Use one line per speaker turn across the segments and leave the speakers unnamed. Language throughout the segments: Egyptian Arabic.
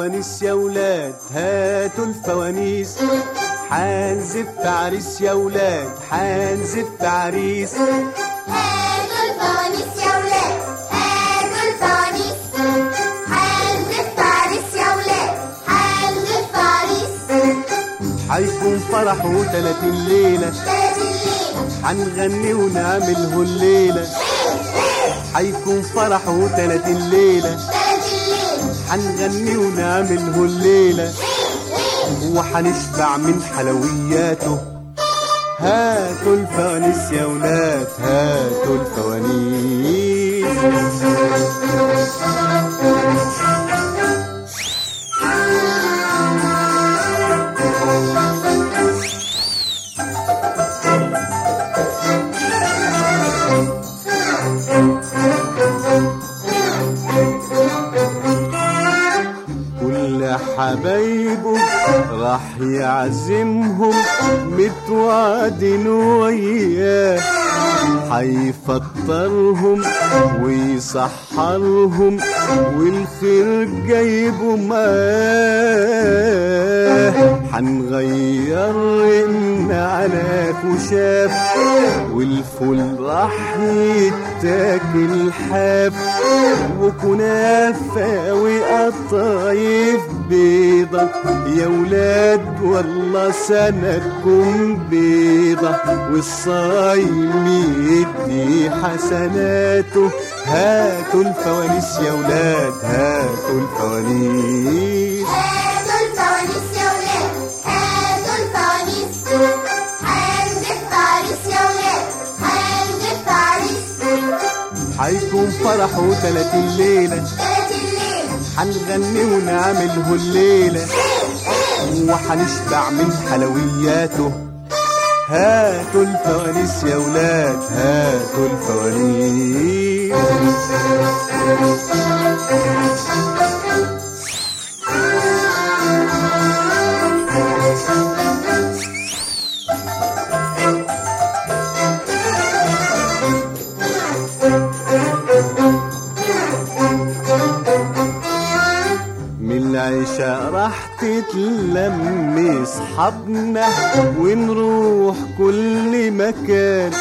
الفوانيس يا ولاد هاتوا الفوانيس حنزف عريس يا ولاد حنزف عريس
هاتوا الفوانيس يا ولاد هاتوا الفوانيس هنزف عريس يا ولاد هنزف عريس
حيكون فرحه تلاتين ليلة
تلات الليلة
حنغني ونعمله الليلة حيكون فرحه تلاتين ليلة
تلات الليلة
حنغني ونعمله الليلة وحنشبع من حلوياته هاتوا الفوانيس يا ولاد هاتوا الفوانيس كل حبايبه راح يعزمهم متوعدين وياه حيفطرهم ويسحرهم والخير جايبه معاه حنغير رقنا على خشاف والفول راح يتاكل حاف وكنافة وقطايف بيضة يا ولاد والله سندكم بيضة والصايم يدي حسناته هاتوا الفوانيس يا ولاد هاتوا الفوانيس
هاتوا الفوانيس يا ولاد هاتوا الفوانيس هنزف عريس يا ولاد هنزف عريس
حيكون فرحه تلاتين ليلة
تلات الليلة
حنغني ونعمله الليلة وحنشبع من حلوياته هاتوا الفوانيس يا ولاد هاتوا الفوانيس من العشاء راح تتلم اصحابنا ونروح كل مكان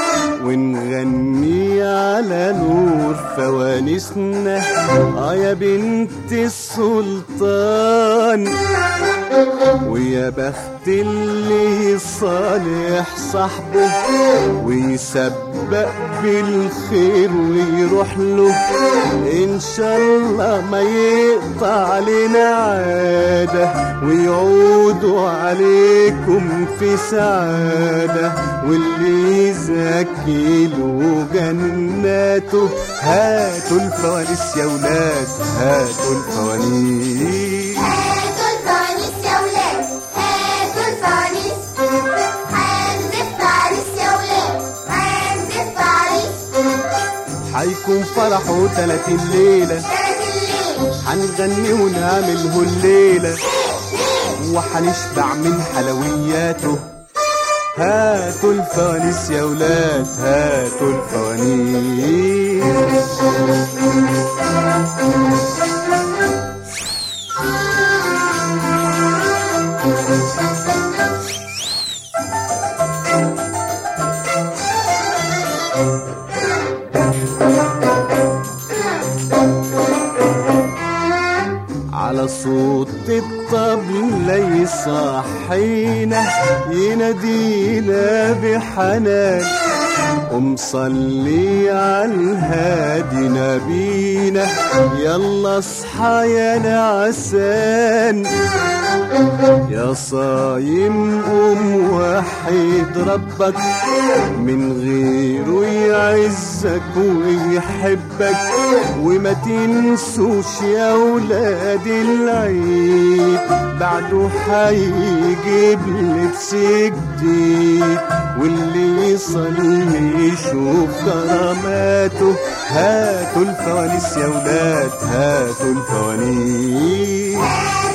ونغني على نور فوانيسنا اه يا بنت السلطان ويا بخت اللي صالح صاحبه ويسبق بالخير ويروح له ان شاء الله ما يقطع علينا عاده ويعودوا عليكم في سعاده واللي يزكي له جناته هاتوا الفوانيس يا ولاد هاتوا الفوانيس
هاتوا الفوانيس يا ولاد هاتوا الفوانيس هنزف عريس يا ولاد هنزف عريس
حيكون فرحه تلاتين ليلة
تلات الليلة
حنغني ونعمله الليلة وحنشبع من حلوياته هاتوا الفوانيس يا ولاد هاتوا الفوانيس على صوت الطبلة يصحينا ينادينا بحنان قم صلي على الهادي نبينا يلا اصحى يا نعسان يا صايم قوم وحيد ربك من غيره يعزك ويحبك وما تنسوش يا ولاد العيد بعده حيجيب لبس جديد واللي يصلي يشوف كراماته هاتوا الفوانيس يا ولاد هاتوا الفوانيس
هاتوا